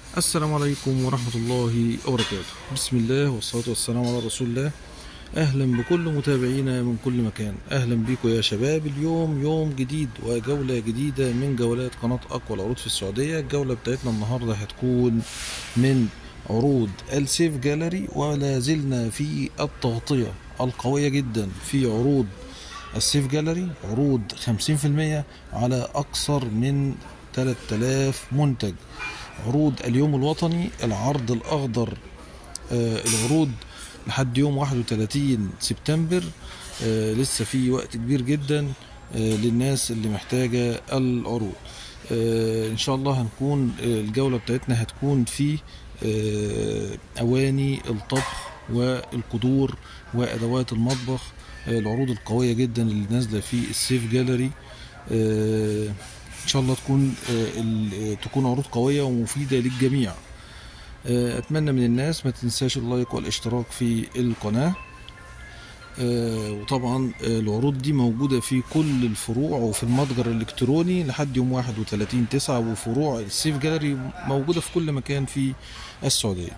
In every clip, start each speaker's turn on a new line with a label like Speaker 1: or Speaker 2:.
Speaker 1: السلام عليكم ورحمة الله وبركاته بسم الله والصلاة والسلام على رسول الله أهلا بكل متابعينا من كل مكان أهلا بكم يا شباب اليوم يوم جديد وجولة جديدة من جولات قناة أقوى العروض في السعودية الجولة بتاعتنا النهاردة هتكون من عروض السيف جاليري ولا زلنا في التغطية القوية جدا في عروض السيف جاليري عروض 50% على أكثر من 3000 منتج عروض اليوم الوطني العرض الأخضر آه، العروض لحد يوم 31 سبتمبر آه، لسه في وقت كبير جدا آه، للناس اللي محتاجة العروض آه، إن شاء الله هنكون آه، الجولة بتاعتنا هتكون في آه، أواني الطبخ والقدور وأدوات المطبخ آه، العروض القوية جدا اللي نازلة في السيف جاليري آه، ان شاء الله تكون آه، ال- آه، تكون عروض قويه ومفيده للجميع آه، اتمنى من الناس ما تنساش اللايك والاشتراك في القناه آه، وطبعا آه، العروض دي موجوده في كل الفروع وفي المتجر الالكتروني لحد يوم 31 9 وفروع السيف جاليري موجوده في كل مكان في السعوديه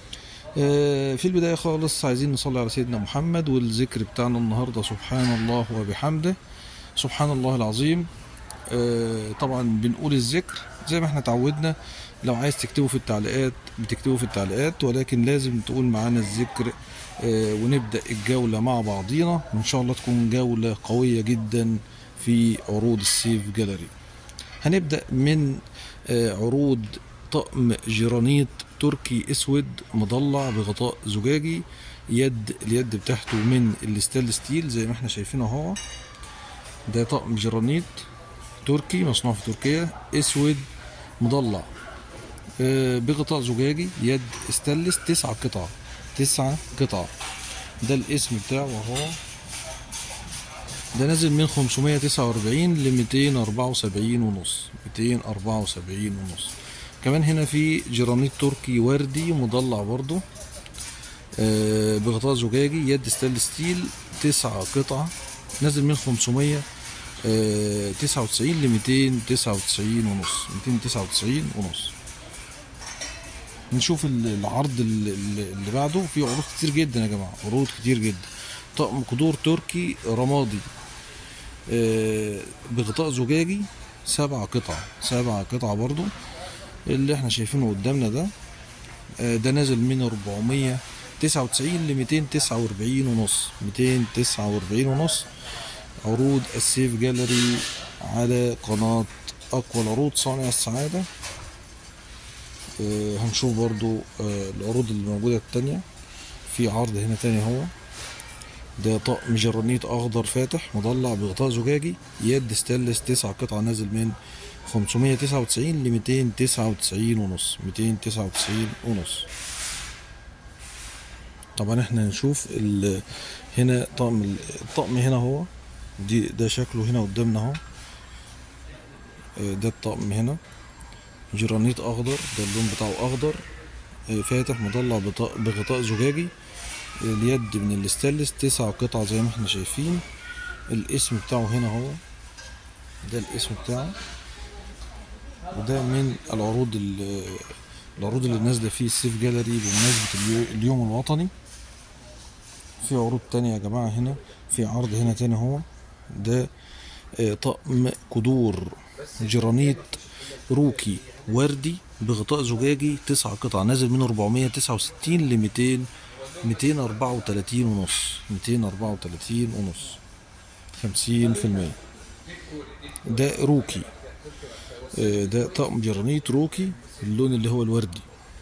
Speaker 1: آه، في البدايه خالص عايزين نصلي على سيدنا محمد والذكر بتاعنا النهارده سبحان الله وبحمده سبحان الله العظيم آه، طبعا بنقول الذكر زي ما احنا اتعودنا لو عايز تكتبه في التعليقات بتكتبه في التعليقات ولكن لازم تقول معانا الذكر آه، ونبدأ الجولة مع بعضينا وإن شاء الله تكون جولة قوية جدا في عروض السيف جاليري هنبدأ من آه، عروض طقم جرانيت تركي اسود مضلع بغطاء زجاجي يد اليد بتاعته من الستانلس ستيل زي ما احنا شايفينه اهو ده طقم جرانيت تركي مصنوع في تركيا اسود مضلع آه، بغطاء زجاجي يد استانلس تسعة قطع تسعة قطع ده الاسم بتاعه اهو ده نازل من 549 ل 274 ونص 274 ونص كمان هنا في جرانيت تركي وردي مضلع برضو آه، بغطاء زجاجي يد ستانلس ستيل تسعة قطع نازل من 500 آه، 99 ل 299 ونص 299 ونص نشوف ال- العرض ال- ال- اللي بعده في عروض كتير جدا يا جماعه عروض كتير جدا طقم قدور تركي رمادي آه، بغطاء زجاجي سبع قطع سبع قطع برضو اللي احنا شايفينه قدامنا ده آه، ده نازل من 499 ل 249 ونص 249 ونص عروض السيف جاليري على قناة أقوى العروض صانع السعادة آه، هنشوف برضو آه، العروض اللي موجودة التانية في عرض هنا تاني هو ده طقم جرانيت أخضر فاتح مضلع بغطاء زجاجي يد ستانلس تسع قطع نازل من 599 ل 299 ونص 299 ونص طبعا احنا نشوف ال- هنا طقم ال- الطقم هنا هو دي ده شكله هنا قدامنا اهو آه، ده الطقم هنا جرانيت اخضر ده اللون بتاعه اخضر آه، فاتح مضلع بط- بغطاء زجاجي اليد من الاستانلس تسع قطع زي ما احنا شايفين الاسم بتاعه هنا هو ده الاسم بتاعه وده من العروض ال- العروض اللي نازله في السيف جاليري بمناسبه اليو- اليوم الوطني في عروض تانية يا جماعة هنا في عرض هنا تاني هو ده آه، طقم قدور جرانيت روكي وردي بغطاء زجاجي تسع قطع نازل من 469 ل 200 234 ونص 234 ونص 50% ده روكي آه، ده طقم جرانيت روكي اللون اللي هو الوردي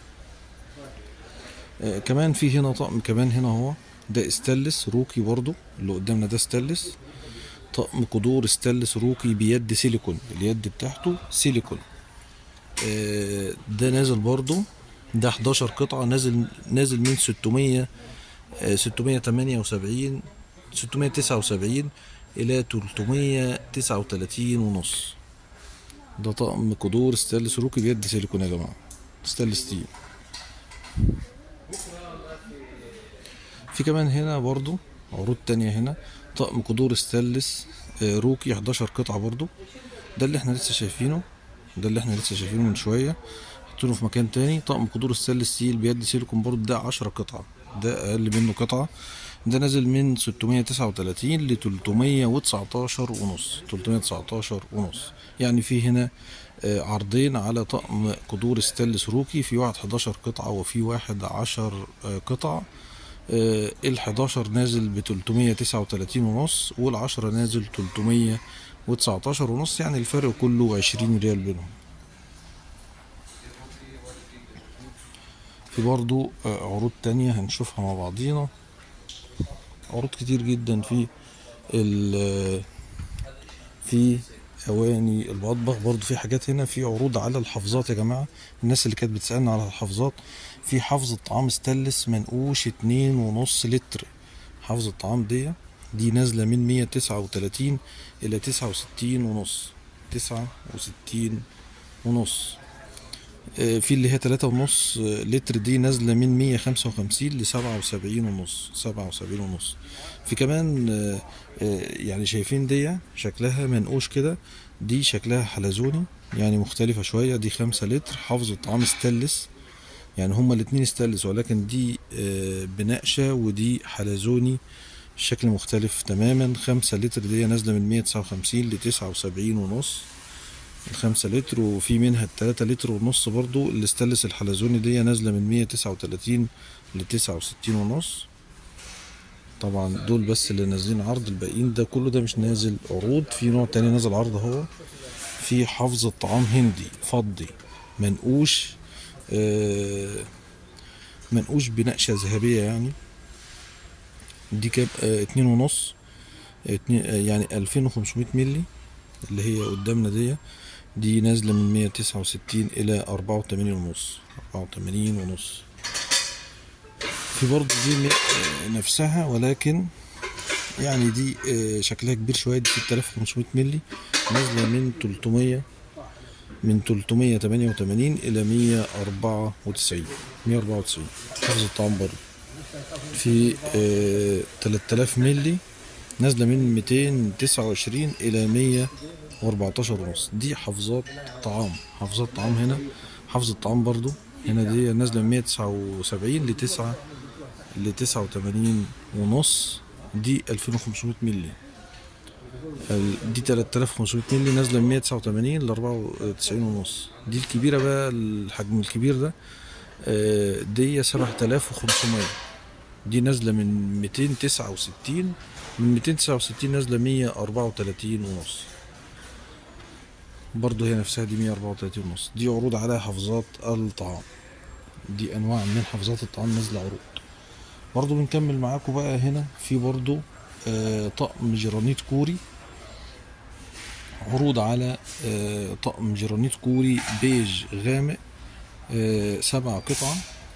Speaker 1: آه، كمان في هنا طقم كمان هنا هو ده استانلس روكي برضو اللي قدامنا ده استانلس طقم قدور استانلس روكي بيد سيليكون اليد بتاعته سيليكون آه، ده نازل برضو ده 11 قطعة نازل نازل من 600 آه، 678 679 إلى 339 ونص ده طقم قدور ستانلس روكي بيد سيليكون يا جماعة ستانلس ستيل في كمان هنا برضو عروض تانية هنا طقم قدور ستانلس آه، روكي 11 قطعة برضو ده اللي احنا لسه شايفينه ده اللي احنا لسه شايفينه من شوية حاطينه في مكان تاني طقم قدور الستانلس ستيل بيد سيليكون برضه ده 10 قطعة ده أقل منه قطعة ده نازل من 639 ل 319 ونص 319 ونص يعني في هنا آه، عرضين على طقم قدور ستانلس روكي في واحد 11 قطعة وفي واحد 10 آه، قطع ال 11 نازل ب 339 ونص وال 10 نازل 319 ونص يعني الفرق كله 20 ريال بينهم في برضو آه، عروض تانية هنشوفها مع بعضينا عروض كتير جدا في ال في اواني المطبخ برضو في حاجات هنا في عروض على الحافظات يا جماعه الناس اللي كانت بتسالنا على الحافظات في حافظه طعام ستانلس منقوش اتنين ونص لتر حافظه الطعام دي دي نازله من مية تسعة وتلاتين الى تسعة وستين ونص تسعة وستين ونص آه، في اللي هي تلاتة ونص آه، لتر دي نازلة من مية خمسة وخمسين لسبعة وسبعين ونص سبعة وسبعين ونص في كمان آه، آه، يعني شايفين دي شكلها منقوش كده دي شكلها حلزوني يعني مختلفة شوية دي خمسة لتر حافظة طعام ستانلس يعني هما الاتنين ستانلس ولكن دي آه، بنقشة ودي حلزوني الشكل مختلف تماما خمسة لتر دي نازلة من مية تسعة وخمسين لتسعة وسبعين ونص الخمسة لتر وفي منها التلاتة لتر ونص برضو الاستانلس الحلزوني دي نازلة من مية تسعة وتلاتين لتسعة وستين ونص طبعا دول بس اللي نازلين عرض الباقيين ده كله ده مش نازل عروض في نوع تاني نازل عرض اهو في حافظة طعام هندي فضي منقوش آه منقوش بنقشة ذهبية يعني دي كام آه اتنين ونص اتنين آه يعني ألفين وخمسمية ملي اللي هي قدامنا دي دي نازلة من مية تسعة وستين إلى أربعة وتمانين ونص أربعة وتمانين ونص في برضه دي م- آه، نفسها ولكن يعني دي آه، شكلها كبير شوية دي 6500 ملي نازلة من 300 من 388 إلى 194 194 حفظ الطعام برضه في آه، 3000 ملي نازلة من 229 إلى 114 ونص دي حافظات طعام حافظات طعام هنا حافظ الطعام برضو هنا دي نازلة من 179 ل 9 ل 89 ونص دي 2500 ملي ال- دي 3500 ملي نازلة من 189 ل 94 ونص دي الكبيرة بقى الحجم الكبير ده آه، دي 7500 دي نازلة من 269 من 269 نازلة 134 ونص برضو هي نفسها دي 134 ونص دي عروض على حافظات الطعام دي انواع من حافظات الطعام نازلة عروض برضو بنكمل معاكم بقى هنا في برضو آه، طقم جرانيت كوري عروض على آه، طقم جرانيت كوري بيج غامق آه، سبع قطع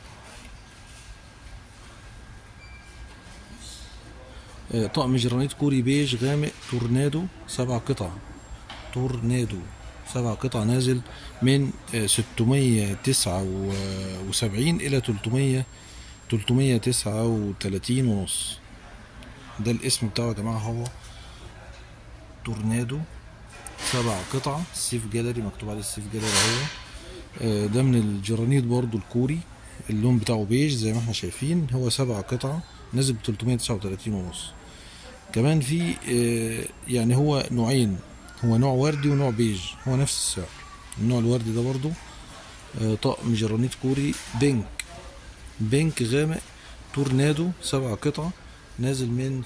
Speaker 1: آه، طقم جرانيت كوري بيج غامق تورنادو سبع قطع تورنادو سبع قطع نازل من ستمية تسعة وسبعين إلى تلتمية تلتمية تسعة وتلاتين ونص ده الاسم بتاعه يا جماعة هو تورنادو سبع قطع سيف جاليري مكتوب عليه السيف جاليري اهو آه، ده من الجرانيت برضو الكوري اللون بتاعه بيج زي ما احنا شايفين هو سبع قطع نازل ب 339 ونص كمان في آه، يعني هو نوعين هو نوع وردي ونوع بيج هو نفس السعر النوع الوردي ده برضو آه، طقم جرانيت كوري بينك بينك غامق تورنادو سبع قطع نازل من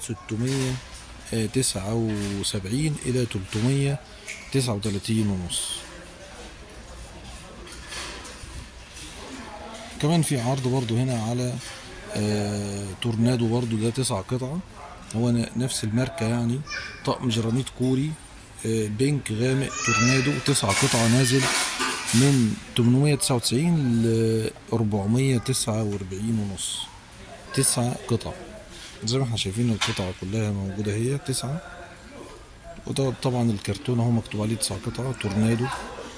Speaker 1: 679 إلى 339 ونص كمان في عرض برضو هنا على آه تورنادو برضو ده تسع قطع هو ن- نفس الماركة يعني طقم جرانيت كوري آه بينك غامق تورنادو تسع قطع نازل من 899 ل 449 ونص تسع قطع زي ما احنا شايفين القطع كلها موجودة هي تسعة وده طبعا الكرتون اهو مكتوب عليه تسع قطع تورنادو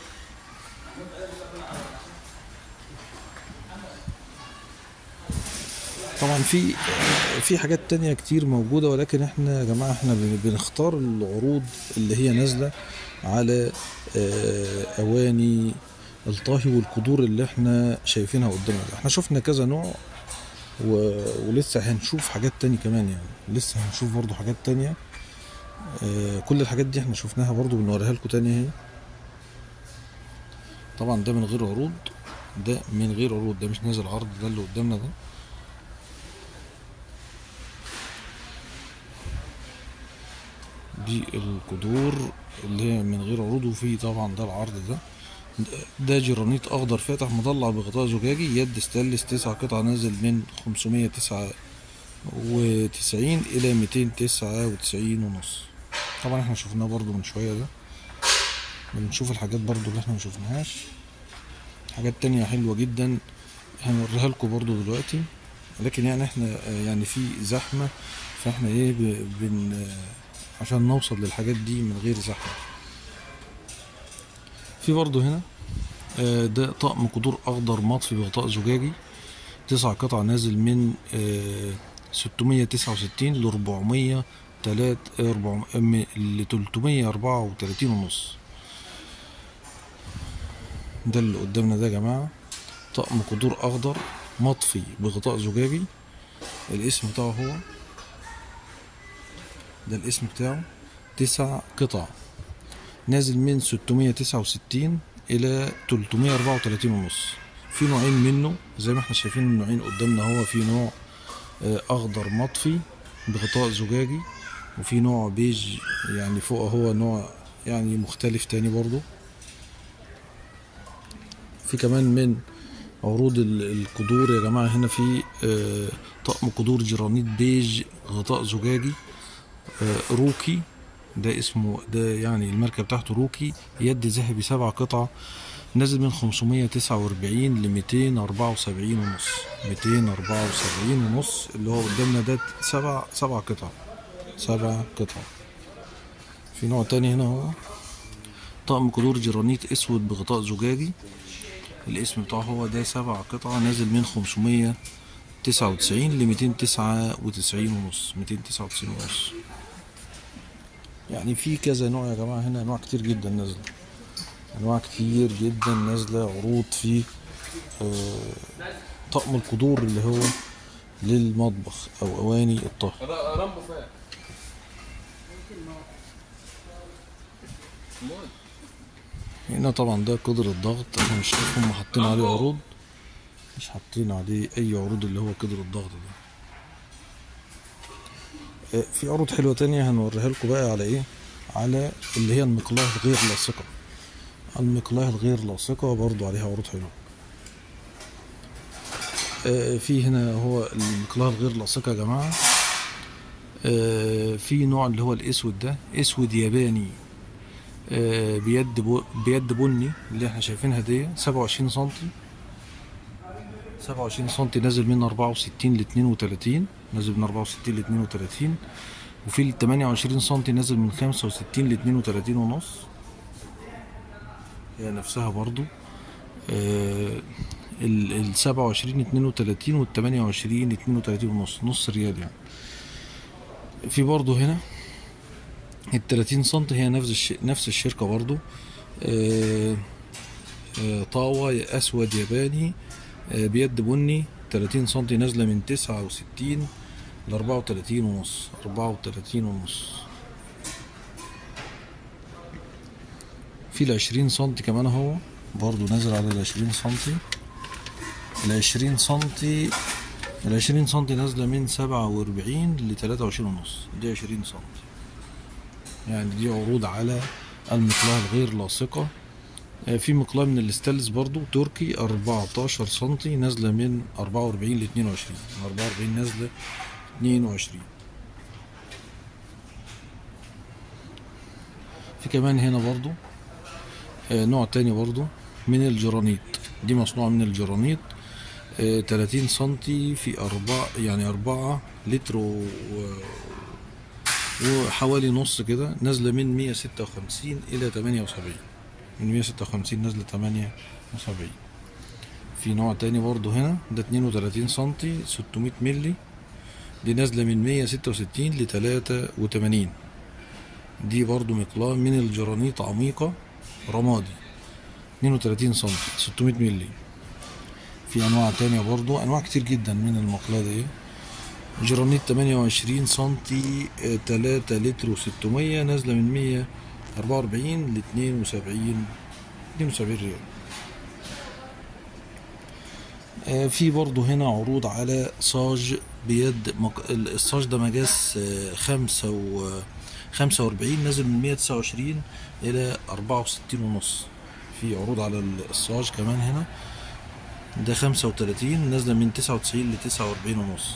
Speaker 1: طبعا في في حاجات تانية كتير موجودة ولكن احنا يا جماعة احنا بن- بنختار العروض اللي هي نازلة على آه، أواني الطاهي والقدور اللي احنا شايفينها قدامنا ده. احنا شفنا كذا نوع و... ولسه هنشوف حاجات تاني كمان يعني لسه هنشوف برضو حاجات تانية آه كل الحاجات دي احنا شفناها برضو بنوريها لكم تاني اهي طبعا ده من غير عروض ده من غير عروض ده مش نازل عرض ده اللي قدامنا ده دي القدور اللي هي من غير عروض وفي طبعا ده العرض ده ده جرانيت اخضر فاتح مضلع بغطاء زجاجي يد ستانلس تسع قطع نازل من خمسمية تسعة وتسعين الى ميتين تسعة وتسعين ونص طبعا احنا شفناه برضو من شوية ده بنشوف الحاجات برضو اللي احنا مشوفناهاش حاجات تانية حلوة جدا هنوريها لكم برضو دلوقتي لكن يعني احنا يعني في زحمة فاحنا ايه ب- بن عشان نوصل للحاجات دي من غير زحمة في برضو هنا آه، ده طقم قدور اخضر مطفي بغطاء زجاجي تسع قطع نازل من ستمية تسعة وستين لربعمية تلات لتلتمية أربعة وتلاتين ونص ده اللي قدامنا ده يا جماعة طقم قدور أخضر مطفي بغطاء زجاجي الاسم بتاعه هو ده الاسم بتاعه تسع قطع نازل من 669 إلى 334 ونص في نوعين منه زي ما احنا شايفين النوعين قدامنا هو في نوع آه، أخضر مطفي بغطاء زجاجي وفي نوع بيج يعني فوق هو نوع يعني مختلف تاني برضو في كمان من عروض ال- القدور يا جماعة هنا في آه، طقم قدور جرانيت بيج غطاء زجاجي آه، روكي ده اسمه ده يعني الماركة بتاعته روكي يد ذهبي سبع قطع نازل من 549 ل 274 ونص 274 ونص اللي هو قدامنا ده سبع سبع قطع سبع قطع في نوع تاني هنا هو طقم قدور جرانيت اسود بغطاء زجاجي الاسم بتاعه هو ده سبع قطع نازل من 599 ل 299 ونص 299 ونص يعني في كذا نوع يا جماعة هنا أنواع كتير جدا نازلة أنواع كتير جدا نازلة عروض في آه، طقم القدور اللي هو للمطبخ أو أواني الطهي
Speaker 2: رامبو فين؟
Speaker 1: هنا طبعا ده قدر الضغط احنا مش شايف هم حاطين عليه عروض مش حاطين عليه اي عروض اللي هو قدر الضغط ده آه، في عروض حلوة تانية هنوريها لكم بقى على ايه على اللي هي المقلاة الغير لاصقة المقلاة الغير لاصقة برضو عليها عروض حلوة آه، في هنا هو المقلاة الغير لاصقة يا جماعة آه، في نوع اللي هو الاسود ده اسود ياباني آه، بيد بو بيد بني اللي احنا شايفينها دي 27 سنتي 27 سنتي نازل من 64 ل 32 نازل من 64 ل 32 وفي ال 28 سنتي نازل من 65 ل 32 ونص هي نفسها برضو آه، ال ال 27 32 وال 28 32 ونص نص ريال يعني في برضو هنا ال 30 سم هي نفس الش... نفس الشركة برضو آه، آه، طاوة أسود ياباني آه، بيد بني 30 سم نازلة من 69 ل 34 ونص 34 ونص في ال 20 سم كمان اهو برضو نازل على ال 20 سم ال 20 سم ال 20 سم نازلة من 47 ل 23 ونص دي 20 سم يعني دي عروض على المقلاة الغير لاصقة آه، في مقلاة من الاستانلس برضو تركي 14 سنتي نازلة من 44 ل 22 من 44 نازلة 22 في كمان هنا برضو آه، نوع تاني برضو من الجرانيت دي مصنوعة من الجرانيت آه، 30 سنتي في أربعة يعني أربعة لتر و... وحوالي نص كده نازلة من 156 إلى 78 من 156 نازلة 78 في نوع تاني برضو هنا ده 32 سنتي 600 ملي دي نازلة من 166 ل 83 دي برضو مقلاة من الجرانيط عميقة رمادي 32 سم 600 مللي في انواع تانية برضو انواع كتير جدا من المقلاة دي جرانيت 28 سنتي 3 لتر و600 نازلة من 144 ل 72 72 ريال آه، في برضو هنا عروض على صاج بيد مق... الصاج ده مقاس آه، خمسة و خمسة وأربعين نازل من مية تسعة وعشرين إلى أربعة وستين ونص في عروض على الصاج كمان هنا ده خمسة وتلاتين نازلة من تسعة وتسعين لتسعة وأربعين ونص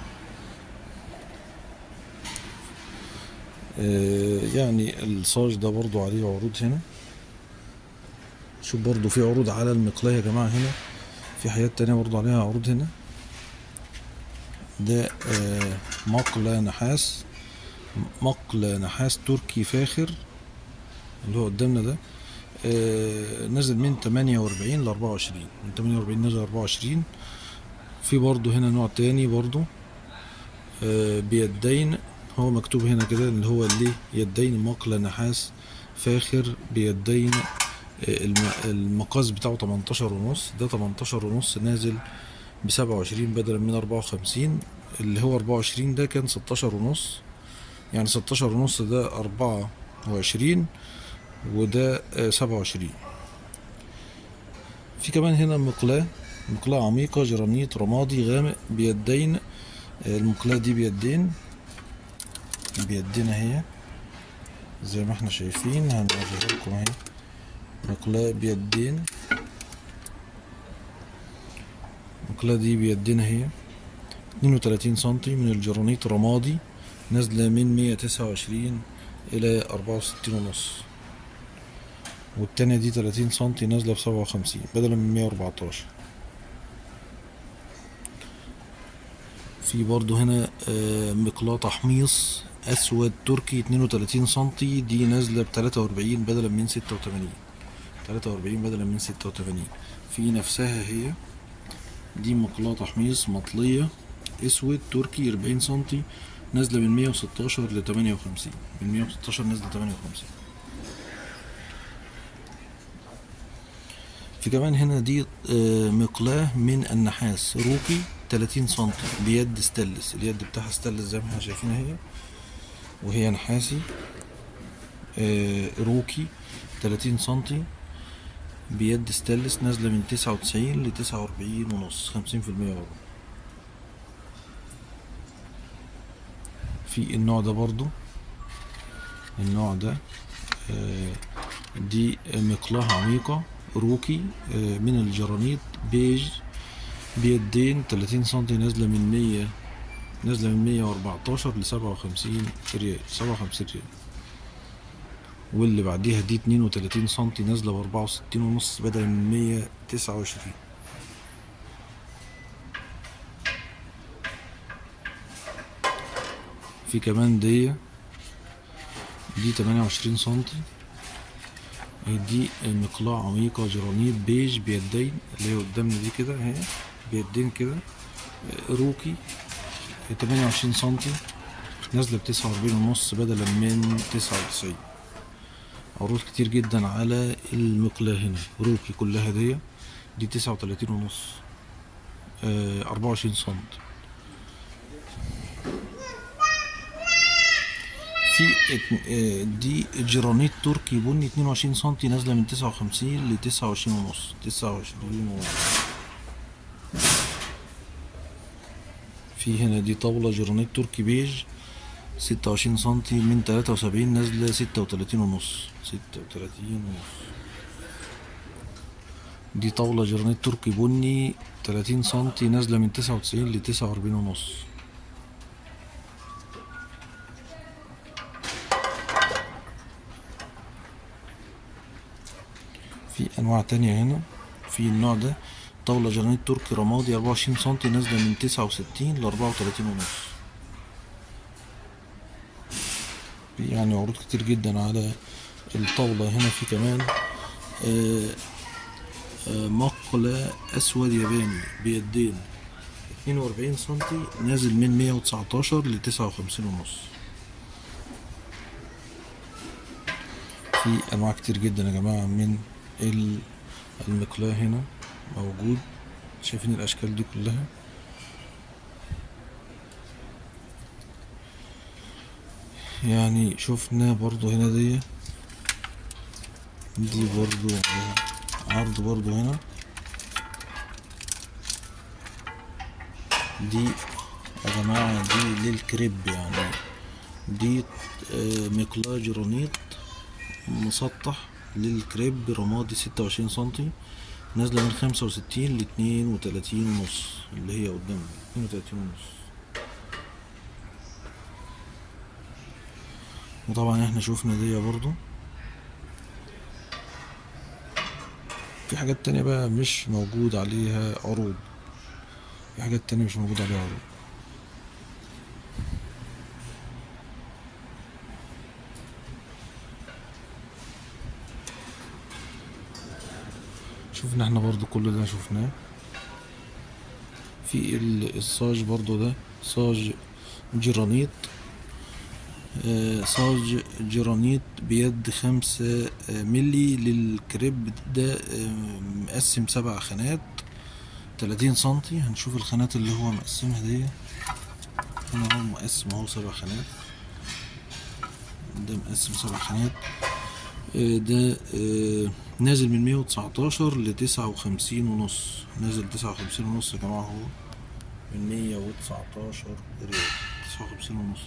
Speaker 1: آه، يعني الصاج ده برضو عليه عروض هنا شوف برضو في عروض على المقلاة يا جماعة هنا في حاجات تانية برضو عليها عروض هنا ده آه، مقلة نحاس مقلة نحاس تركي فاخر اللي هو قدامنا ده آه، نزل من 48 ل 24 من 48 نزل 24 في برضو هنا نوع تاني برضو آه، بيدين هو مكتوب هنا كده اللي هو اللي يدين مقلة نحاس فاخر بيدين آه، الم- المقاس بتاعه 18 ونص ده 18 ونص نازل ب 27 بدلا من 54 اللي هو 24 ده كان 16 ونص يعني 16 ونص ده 24 وده آه، 27 في كمان هنا مقلاة مقلاة عميقة جرانيت رمادي غامق بيدين آه، المقلاة دي بيدين بيدين اهي زي ما احنا شايفين هنوريها لكم اهي مقلاة بيدين المقلاة دي بيدين اهي 32 سنتي من الجرانيت رمادي نازلة من 129 إلى 64 ونص والتانية دي 30 سنتي نازلة ب 57 بدلا من 114 في برضو هنا آه، مقلاة تحميص أسود تركي 32 سنتي دي نازلة ب 43 بدلا من 86 43 بدلا من 86 في نفسها هي دي مقلاة تحميص مطلية اسود تركي 40 سنتي نازلة من 116 ل 58 من 116 نازلة 58 في كمان هنا دي آه، مقلاة من النحاس روكي 30 سنتي بيد ستانلس اليد بتاعها ستانلس زي ما احنا شايفين اهي وهي نحاسي آه، روكي 30 سنتي بيد ستانلس نازلة من 99 ل 49 ونص 50% برضه في النوع ده برضو النوع ده آه، دي مقلاة عميقة روكي آه، من الجرانيت بيج بيدين 30 سنتي نازلة من 100 نازلة من 114 ل 57 ريال 57 ريال واللي بعديها دي 32 سنتي نازلة ب 64 ونص بدلا من 129 في كمان دي دي 28 سنتي دي مقلاة عميقة جرانيت بيج بيدين اللي هي قدامنا دي كده اهي بيدين كده روكي 28 سنتي نازلة بتسعة وأربعين ونص بدلا من تسعة وتسعين عروض كتير جدا على المقلاة هنا روكي كلها دي دي تسعة وتلاتين ونص أربعة وعشرين سنتي في ات- آه، دي جرانيت تركي بني 22 سنتي نازلة من 59 ل 29 ونص 29 ونص في هنا دي طاولة جرانيت تركي بيج 26 سنتي من 73 نازلة 36 ونص 36 ونص دي طاولة جرانيت تركي بني 30 سنتي نازلة من 99 ل 49 ونص في انواع تانية هنا في النوع ده طاولة جرانيت تركي رمادي 24 سنتي نازلة من 69 ل 34 ونص في يعني عروض كتير جدا على الطاولة هنا في كمان آه، آه، مقلة أسود ياباني بيدين 42 سنتي نازل من 119 ل 59 ونص في أنواع كتير جدا يا جماعة من المقلاة هنا موجود شايفين الاشكال دي كلها يعني شفنا برضو هنا دي دي برضو عرض برضو هنا دي يا جماعة دي للكريب يعني دي آه، مقلاة جرانيت مسطح للكريب رمادي ستة وعشرين سنتي نازلة من خمسة وستين لاتنين وتلاتين ونص اللي هي قدامنا اتنين وتلاتين ونص وطبعا احنا شوفنا دي برضو في حاجات تانية بقى مش موجود عليها عروض في حاجات تانية مش موجود عليها عروض شوفنا احنا برضو كل ده شفناه في ال- الصاج برضو ده صاج جرانيت آه، صاج جرانيت بيد خمسة آه، ملي للكريب ده آه، مقسم سبع خانات تلاتين سنتي هنشوف الخانات اللي هو مقسمها دي هنا هو مقسم اهو سبع خانات ده مقسم سبع خانات آه، ده آه، نازل من مية وتسعتاشر لتسعة وخمسين ونص نازل تسعة وخمسين ونص يا جماعة هو من مية وتسعتاشر ريال تسعة وخمسين ونص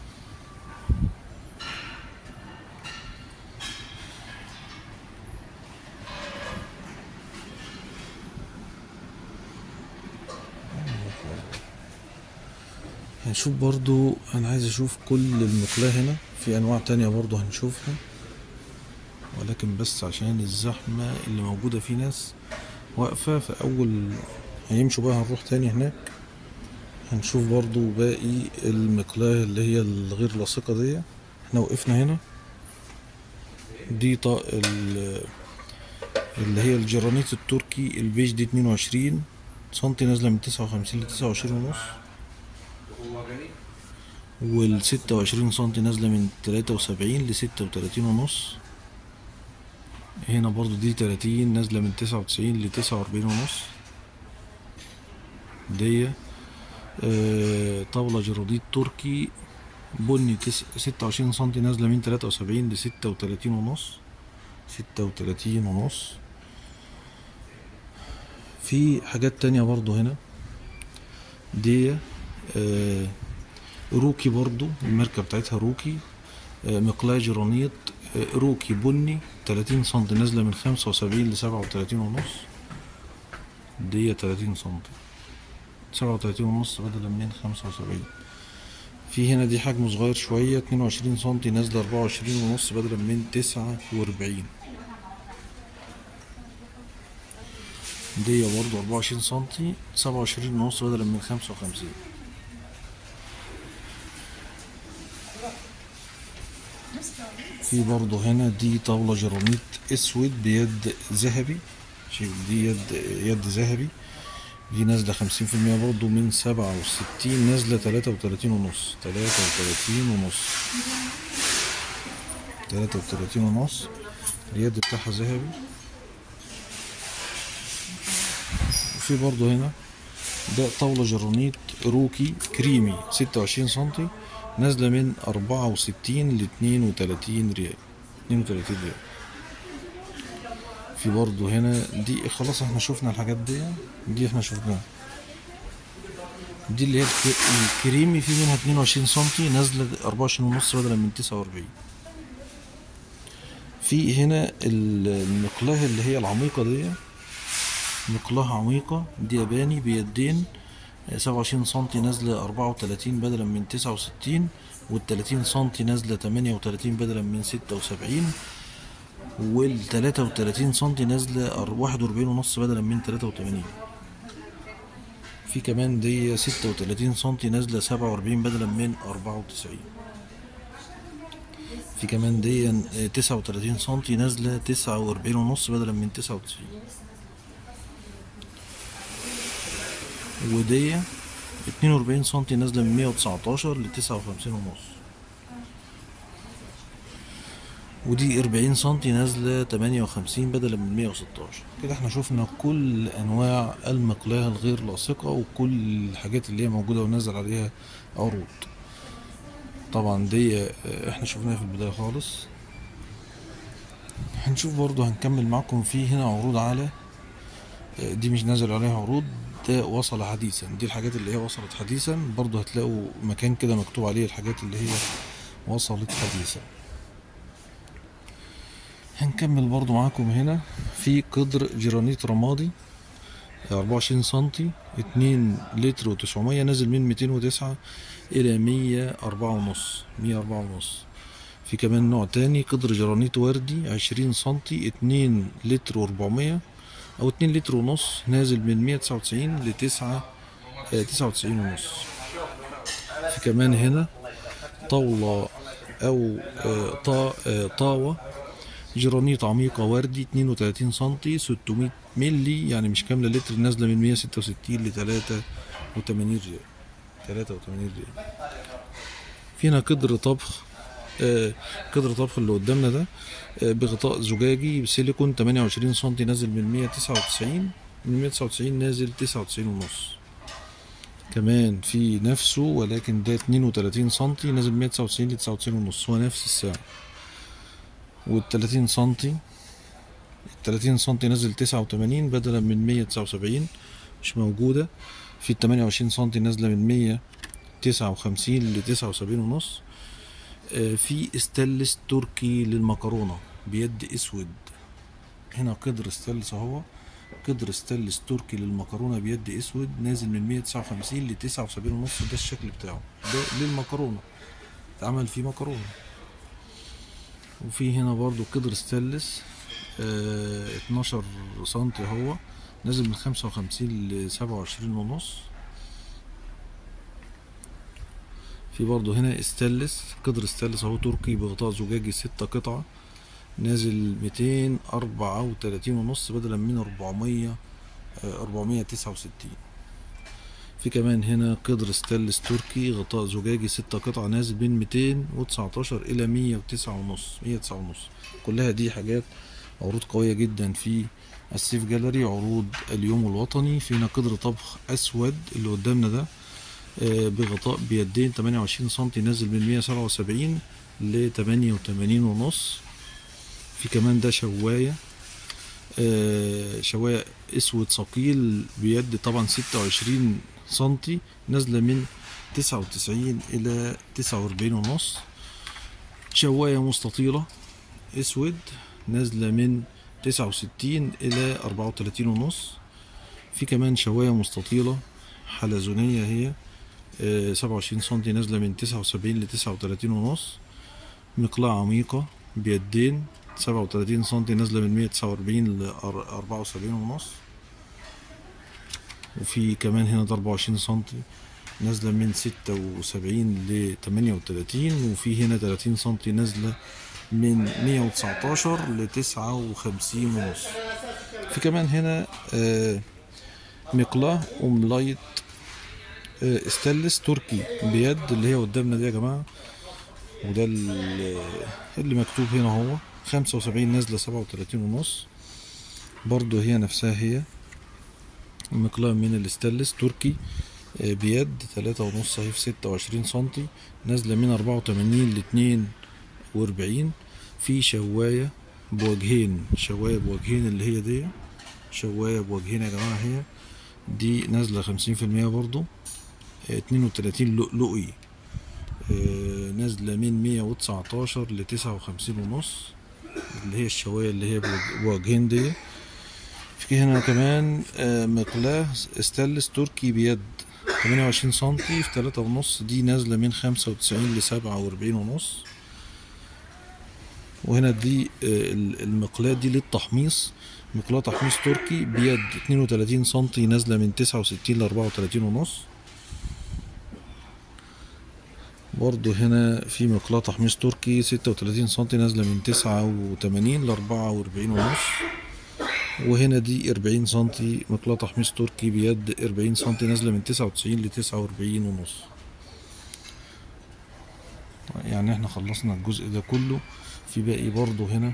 Speaker 1: هنشوف برضو انا عايز اشوف كل المقلاة هنا في انواع تانية برضو هنشوفها ولكن بس عشان الزحمة اللي موجودة في ناس واقفة في اول هيمشوا بقى هنروح تاني هناك هنشوف برضو باقي المقلاة اللي هي الغير لاصقة دي احنا وقفنا هنا دي طا ال- اللي هي الجرانيت التركي البيج دي اتنين وعشرين سنتي نازلة من تسعة وخمسين لتسعة وعشرين ونص والستة وعشرين سنتي نازلة من تلاتة وسبعين لستة وتلاتين ونص هنا برضو دي تلاتين نازلة من تسعة وتسعين لتسعة وأربعين ونص دي آه، طاولة جراديت تركي بني تس... ستة وعشرين سنتي نازلة من تلاتة وسبعين لستة وتلاتين ونص ستة وتلاتين ونص في حاجات تانية برضو هنا دي آه روكي برضو الماركة بتاعتها روكي آه مقلاة جرانيت آه روكي بني تلاتين سنتي نازلة من خمسة وسبعين لسبعة وتلاتين ونص دي تلاتين سنتي سبعة وتلاتين ونص بدلا من خمسة وسبعين في هنا دي حجم صغير شوية اتنين وعشرين سنتي نازلة أربعة وعشرين ونص بدلا من تسعة وأربعين دي برضو أربعة وعشرين سنتي سبعة وعشرين ونص بدلا من خمسة وخمسين في برضو هنا دي طاولة جرانيت اسود بيد ذهبي شوف دي يد يد ذهبي دي نازلة خمسين في المية برضو من سبعة وستين نازلة تلاتة وتلاتين ونص تلاتة وتلاتين ونص تلاتة وتلاتين ونص اليد بتاعها ذهبي وفي برضو هنا ده طاولة جرانيت روكي كريمي ستة وعشرين سنتي نازلة من أربعة وستين لاتنين وتلاتين ريال اتنين وتلاتين ريال في برضو هنا دي خلاص احنا شفنا الحاجات دي دي احنا شفناها دي اللي هي الك- الكريمي في منها اتنين وعشرين سنتي نازلة أربعة وعشرين ونص بدلا من تسعة وأربعين في هنا ال- المقلاة اللي هي العميقة دي مقلاة عميقة دي ياباني بيدين سبعة وعشرين سنتي نازلة أربعة وتلاتين بدلا من تسعة وستين والتلاتين سنتي نازلة تمانية وتلاتين بدلا من ستة وسبعين والتلاتة وتلاتين سنتي نازلة أر- واحد وأربعين ونص بدلا من تلاتة وتمانين في كمان دي ستة وتلاتين سنتي نازلة سبعة وأربعين بدلا من أربعة وتسعين في كمان دي تسعة وتلاتين سنتي نازلة تسعة وأربعين ونص بدلا من تسعة وتسعين ودي اتنين وأربعين سنتي نازلة من مية وتسعتاشر لتسعة وخمسين ونص ودي 40 سنتي نازلة 58 بدلا من 116 كده احنا شفنا كل انواع المقلاة الغير لاصقة وكل الحاجات اللي هي موجودة ونازل عليها عروض طبعا دي اه، احنا شفناها في البداية خالص هنشوف برضو هنكمل معكم في هنا عروض على اه، دي مش نازل عليها عروض ده وصل حديثا دي الحاجات اللي هي وصلت حديثا برضو هتلاقوا مكان كده مكتوب عليه الحاجات اللي هي وصلت حديثا هنكمل برضو معاكم هنا في قدر جرانيت رمادي 24 سنتي 2 لتر و900 نازل من 209 إلى 104 ونص 104 ونص في كمان نوع تاني قدر جرانيت وردي 20 سنتي 2 لتر و400 أو 2 لتر ونص نازل من 199 ل 9 99 ونص في كمان هنا طاولة أو آه، طا آه، طاوة جرانيت عميقة وردي 32 سنتي 600 ملي يعني مش كاملة لتر نازلة من 166 ل 83 ريال 83 ريال فينا قدر طبخ آه قدر طبخ اللي قدامنا ده آه بغطاء زجاجي بسيليكون 28 سنتي نازل من 199 من 199 نازل 99 ونص كمان في نفسه ولكن ده 32 سنتي نازل من 199 ل 99 ونص هو نفس السعر وال 30 سنتي ال 30 سنتي نازل 89 بدلا من 179 مش موجودة في ال 28 سنتي نازلة من 159 ل 79 ونص آه، في استانلس تركي للمكرونة بيد اسود هنا قدر استانلس اهو قدر استانلس تركي للمكرونة بيد اسود نازل من 159 ل 79 ونص ده الشكل بتاعه ده للمكرونة اتعمل فيه مكرونة وفي هنا برضو قدر ستانلس آه 12 سنتي هو نازل من 55 ل 27 ونص في برضو هنا ستانلس قدر ستانلس اهو تركي بغطاء زجاجي ستة قطعة نازل 234 ونص بدلا من 400 آه 469 في كمان هنا قدر ستانلس تركي غطاء زجاجي ستة قطع نازل بين 219 إلى 109 ونص 109 ونص كلها دي حاجات عروض قوية جدا في السيف جاليري عروض اليوم الوطني فينا قدر طبخ أسود اللي قدامنا ده آه، بغطاء بيدين 28 سنتي نازل من 177 ل 88 ونص في كمان ده شواية آه، شواية اسود ثقيل بيد طبعا 26 سنتي نازلة من 99 إلى 49 ونص شواية مستطيلة اسود نازلة من 69 إلى 34 ونص في كمان شواية مستطيلة حلزونية هي آه، 27 سنتي نازلة من 79 ل 39 ونص مقلاة عميقة بيدين 37 سنتي نازلة من 149 ل 74 ونص وفي كمان هنا ده 24 سنتي نازلة من 76 ل 38 وفي هنا 30 سنتي نازلة من 119 ل 59 ونص في كمان هنا آه، مقلاة أم لايت آه، استانلس تركي بيد اللي هي قدامنا دي يا جماعة وده ال- اللي مكتوب هنا هو 75 نازلة 37 ونص برضو هي نفسها هي مقلاة من الاستانلس تركي آه، بيد تلاتة ونص اهي في ستة وعشرين سنتي نازلة من أربعة وتمانين لاتنين وأربعين في شواية بوجهين شواية بوجهين اللي هي دي شواية بوجهين يا جماعة هي دي نازلة خمسين في المية برضو اتنين وتلاتين لؤلؤي آه، نازلة من مية وتسعتاشر لتسعة وخمسين ونص اللي هي الشواية اللي هي بوج- بوجهين دي في هنا كمان آه، مقلاة استانلس تركي بيد 28 سنتي في تلاتة ونص دي نازلة من خمسة وتسعين لسبعة وأربعين ونص وهنا دي آه، ال- المقلاة دي للتحميص مقلاة تحميص تركي بيد 32 سنتي نازلة من 69 ل 34 ونص برضو هنا في مقلاة تحميص تركي 36 سنتي نازلة من 89 ل 44 ونص وهنا دي 40 سنتي مقلاة تحميص تركي بيد 40 سنتي نازلة من 99 ل 49 ونص يعني احنا خلصنا الجزء ده كله في باقي برضو هنا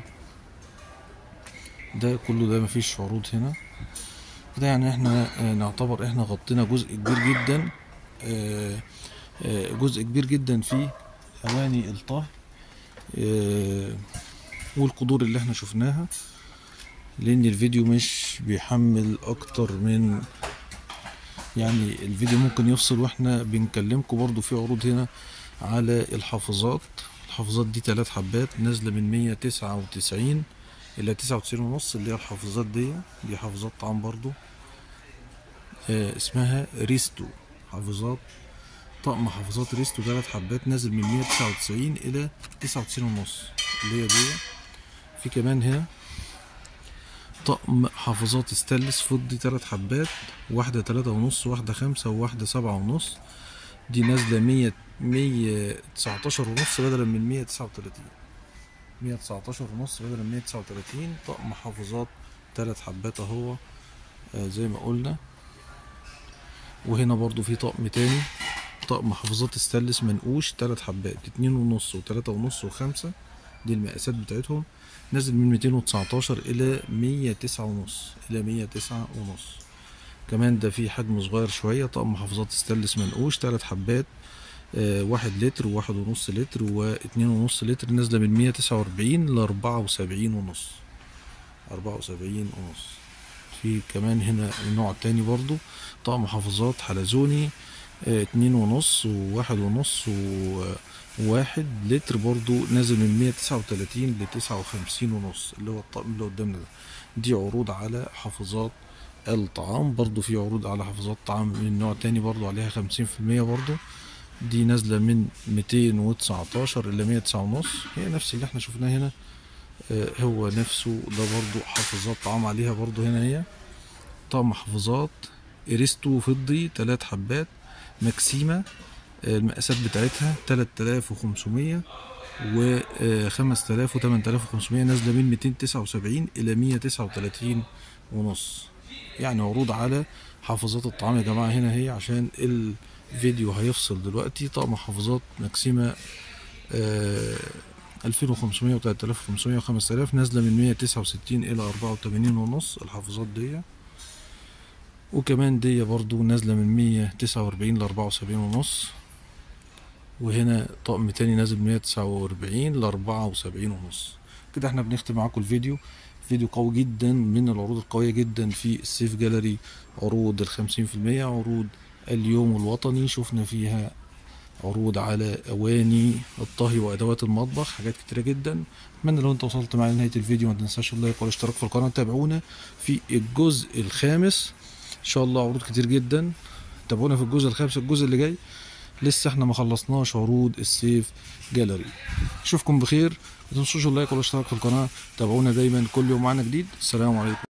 Speaker 1: ده كله ده مفيش عروض هنا كده يعني احنا آه، نعتبر احنا غطينا جزء كبير جدا آه، آه، جزء كبير جدا في اواني الطهي آه، والقدور اللي احنا شفناها لان الفيديو مش بيحمل اكتر من يعني الفيديو ممكن يفصل واحنا بنكلمكم برضو في عروض هنا على الحافظات الحافظات دي تلات حبات نازلة من مية تسعة وتسعين إلى تسعة وتسعين ونص اللي هي الحافظات دي دي حافظات طعام برضو آه اسمها ريستو حافظات طقم حافظات ريستو تلات حبات نازل من مية تسعة وتسعين إلى تسعة وتسعين ونص اللي هي دي في كمان هنا طقم حافظات ستانلس فضي تلات حبات واحدة تلاتة ونص واحدة خمسة وواحدة سبعة ونص دي نازلة مية مية تسعتاشر ونص بدلا من مية تسعة وتلاتين مية تسعتاشر ونص بدلا من مية تسعة وتلاتين طقم حافظات تلات حبات اهو آه، زي ما قلنا وهنا برضو في طقم تاني طقم حافظات ستانلس منقوش تلات حبات اتنين ونص وتلاتة ونص وخمسة دي المقاسات بتاعتهم نازل من ميتين وتسعتاشر إلى مية تسعة ونص إلى مية تسعة ونص كمان ده في حجم صغير شوية طقم محافظات ستانلس منقوش تلات حبات آه واحد لتر وواحد ونص لتر واتنين ونص لتر نازلة من مية تسعة وأربعين لأربعة وسبعين ونص أربعة وسبعين ونص في كمان هنا النوع التاني برضو طقم محافظات حلزوني آه اتنين ونص وواحد ونص و- وواحد لتر برضو نازل من مية تسعة وتلاتين لتسعة وخمسين ونص اللي هو الطقم اللي قدامنا ده دي عروض على حافظات الطعام برضو في عروض على حافظات طعام من نوع تاني برضو عليها خمسين في المية برضو دي نازلة من ميتين وتسعتاشر إلى مية تسعة ونص هي نفس اللي احنا شفناه هنا آه، هو نفسه ده برضو حافظات طعام عليها برضو هنا هي طقم حافظات إريستو فضي تلات حبات ماكسيما آه، المقاسات بتاعتها تلات آلاف وخمسمية وخمس تلاف وتمن تلاف وخمسمية نازلة من ميتين تسعة وسبعين إلى مية تسعة وتلاتين ونص يعني عروض على حافظات الطعام يا جماعة هنا هي عشان الفيديو هيفصل دلوقتي طقم حافظات ماكسيما ألفين وخمسمية وتلات آلاف وخمسمية وخمس تلاف نازلة من مية تسعة وستين إلى أربعة وتمانين ونص الحافظات دي وكمان دي برضو نازلة من مية تسعة وأربعين لأربعة وسبعين ونص وهنا طقم تاني نازل مية تسعة وأربعين لأربعة وسبعين ونص كده احنا بنختم معاكم الفيديو فيديو قوي جدا من العروض القوية جدا في السيف جاليري عروض الخمسين في المية عروض اليوم الوطني شفنا فيها عروض على أواني الطهي وأدوات المطبخ حاجات كتيرة جدا أتمنى لو أنت وصلت معايا لنهاية الفيديو ما تنساش اللايك والاشتراك في القناة تابعونا في الجزء الخامس إن شاء الله عروض كتير جدا تابعونا في الجزء الخامس الجزء اللي جاي لسه احنا ما خلصناش عروض السيف جاليري اشوفكم بخير ما تنسوش اللايك والاشتراك في القناة تابعونا دايما كل يوم معانا جديد السلام عليكم